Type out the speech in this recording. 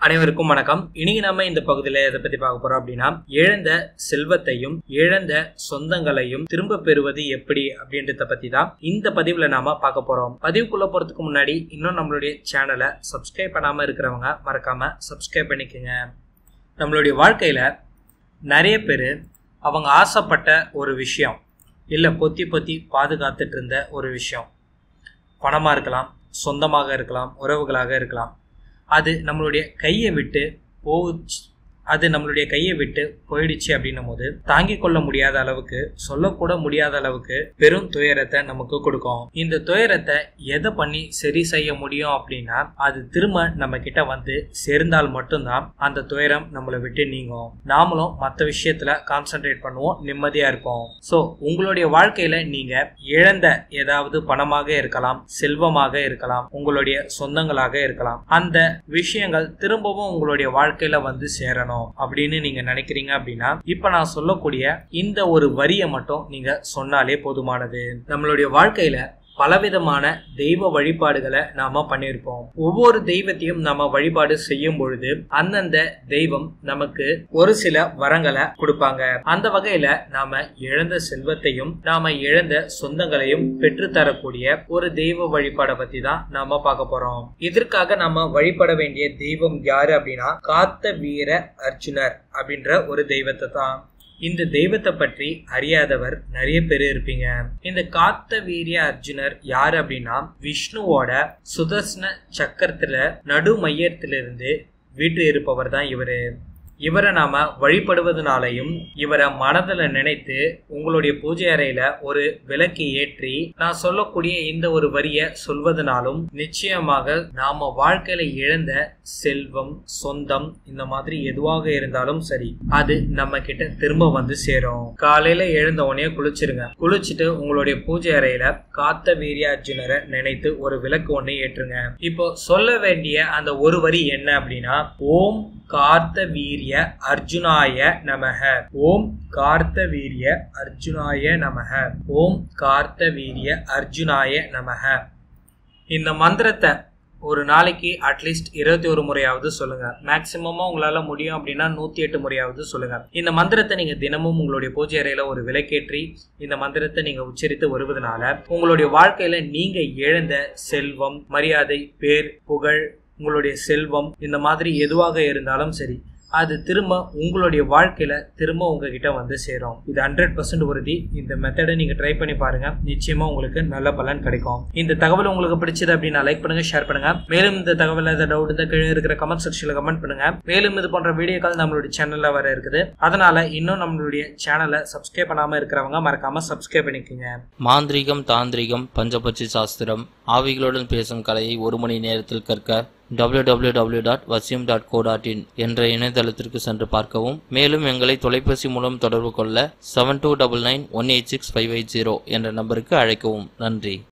அனைவருக்கும் வணக்கம் இன்னைக்கு நம்ம இந்த பகுதியில எதை பத்தி பார்க்க போறோம் அப்படின்னா இழந்த செல்வத்தையும் இழந்த சொந்தங்களையும் திரும்ப பெறுவது எப்படி அப்படின்றத பத்தி தான் இந்த பதிவுல நாம பார்க்க போறோம் பதிவுக்குள்ள போறதுக்கு முன்னாடி இன்னும் நம்மளுடைய சேனலை சப்ஸ்கிரைப் பண்ணாம இருக்கிறவங்க மறக்காம சப்ஸ்கிரைப் பண்ணிக்கோங்க நம்மளுடைய வாழ்க்கையில நிறைய பேர் அவங்க ஆசைப்பட்ட ஒரு விஷயம் இல்லை பொத்தி பொத்தி பாதுகாத்துட்டு இருந்த ஒரு விஷயம் பணமாக இருக்கலாம் சொந்தமாக இருக்கலாம் உறவுகளாக இருக்கலாம் அது நம்மளுடைய கையை விட்டு போச்சு அது நம்மளுடைய கையை விட்டு போயிடுச்சு அப்படின்னும் போது தாங்கிக் கொள்ள முடியாத அளவுக்கு சொல்லக்கூட முடியாத அளவுக்கு பெரும் துயரத்தை நமக்கு கொடுக்கும் இந்த துயரத்தை எதை பண்ணி சரி செய்ய முடியும் அப்படின்னா அது திரும்ப நம்ம கிட்ட வந்து சேர்ந்தால் மட்டும்தான் அந்த துயரம் நம்மளை விட்டு நீங்கும் நாமளும் மற்ற விஷயத்துல கான்சென்ட்ரேட் பண்ணுவோம் நிம்மதியா இருப்போம் ஸோ உங்களுடைய வாழ்க்கையில நீங்க இழந்த ஏதாவது பணமாக இருக்கலாம் செல்வமாக இருக்கலாம் உங்களுடைய சொந்தங்களாக இருக்கலாம் அந்த விஷயங்கள் திரும்பவும் உங்களுடைய வாழ்க்கையில வந்து சேரணும் அப்படின்னு நீங்க நினைக்கிறீங்க அப்படின்னா இப்ப நான் சொல்லக்கூடிய இந்த ஒரு வரியை மட்டும் நீங்க சொன்னாலே போதுமானது நம்மளுடைய வாழ்க்கையில பலவிதமான தெய்வ வழிபாடுகளை நாம பண்ணியிருப்போம் ஒவ்வொரு தெய்வத்தையும் நாம வழிபாடு செய்யும் பொழுது அந்தந்த தெய்வம் நமக்கு ஒரு சில வரங்களை கொடுப்பாங்க அந்த வகையில நாம இழந்த செல்வத்தையும் நாம இழந்த சொந்தங்களையும் பெற்று தரக்கூடிய ஒரு தெய்வ வழிபாடை பத்தி தான் நாம பார்க்க போறோம் இதற்காக நாம வழிபட வேண்டிய தெய்வம் யாரு அப்படின்னா காத்த வீர அர்ஜுனர் அப்படின்ற ஒரு தெய்வத்தை தான் இந்த தெய்வத்தை பற்றி அறியாதவர் நிறைய பேர் இருப்பீங்க இந்த காத்த வீரிய அர்ஜுனர் யாரு அப்படின்னா விஷ்ணுவோட சுதர்சன சக்கரத்துல நடு மையத்திலிருந்து வீட்டு இருப்பவர் தான் இவரு இவரை நாம வழிபடுவதனாலையும் இவரை மனதில் நினைத்து உங்களுடைய பூஜை அறையில ஒரு விளக்கு ஏற்றி நான் சொல்லக்கூடிய இந்த ஒரு வரிய சொல்வதனாலும் நிச்சயமாக நாம வாழ்க்கையில இழந்த செல்வம் சொந்தம் இந்த மாதிரி எதுவாக இருந்தாலும் சரி அது நம்ம கிட்ட திரும்ப வந்து சேரும் காலையில எழுந்த உடனே குளிச்சிருங்க குளிச்சுட்டு உங்களுடைய பூஜை அறையில காத்த வீரியார்ஜுனரை நினைத்து ஒரு விளக்கு ஒண்ணு ஏற்றுங்க இப்போ சொல்ல வேண்டிய அந்த ஒரு வரி என்ன அப்படின்னா ஓம் கார்த்த வீரிய அர்ஜுனாய நமக ஓம் கார்த்த வீரிய அர்ஜுனாய நமக ஓம் கார்த்த வீரிய அர்ஜுனாய நமக இந்த மந்திரத்தை ஒரு நாளைக்கு அட்லீஸ்ட் இருபத்தி ஒரு முறையாவது சொல்லுங்க மேக்சிமமா உங்களால முடியும் அப்படின்னா நூத்தி எட்டு முறையாவது சொல்லுங்க இந்த மந்திரத்தை நீங்க தினமும் உங்களுடைய பூஜை அறையில ஒரு விளக்கேற்றி இந்த மந்திரத்தை நீங்க உச்சரித்து வருவதனால உங்களுடைய வாழ்க்கையில நீங்க இழந்த செல்வம் மரியாதை பேர் புகழ் உங்களுடைய செல்வம் இந்த மாதிரி எதுவாக இருந்தாலும் சரி அது திரும்ப உங்களுடைய வாழ்க்கையில திரும்ப உங்ககிட்ட வந்து சேரும் இது ஹண்ட்ரட் பர்சன்ட் உறுதி இந்த மெத்தடை நீங்க ட்ரை பண்ணி பாருங்க நிச்சயமா உங்களுக்கு நல்ல பலன் கிடைக்கும் இந்த தகவல் உங்களுக்கு பிடிச்சது அப்படின்னா லைக் பண்ணுங்க ஷேர் பண்ணுங்க மேலும் இந்த தகவல் ஏதாவது டவுட் இந்த கீழே இருக்கிற கமெண்ட் செக்ஷன்ல கமெண்ட் பண்ணுங்க மேலும் இது போன்ற வீடியோக்கள் நம்மளுடைய சேனல்ல வர இருக்குது அதனால இன்னும் நம்மளுடைய சேனலை சப்ஸ்கிரைப் பண்ணாம இருக்கிறவங்க மறக்காம சப்ஸ்கிரைப் பண்ணிக்கோங்க மாந்திரீகம் தாந்திரிகம் பஞ்சபட்சி சாஸ்திரம் ஆவிகளுடன் பேசும் கலையை ஒரு மணி நேரத்தில் கற்க www.vasyum.co.in டாட் வசியம் டாட் கோ டாட் இன் என்ற இணையதளத்திற்கு சென்று பார்க்கவும் மேலும் எங்களை தொலைபேசி மூலம் தொடர்பு கொள்ள seven two double nine one eight six five eight zero என்ற நம்பருக்கு அழைக்கவும் நன்றி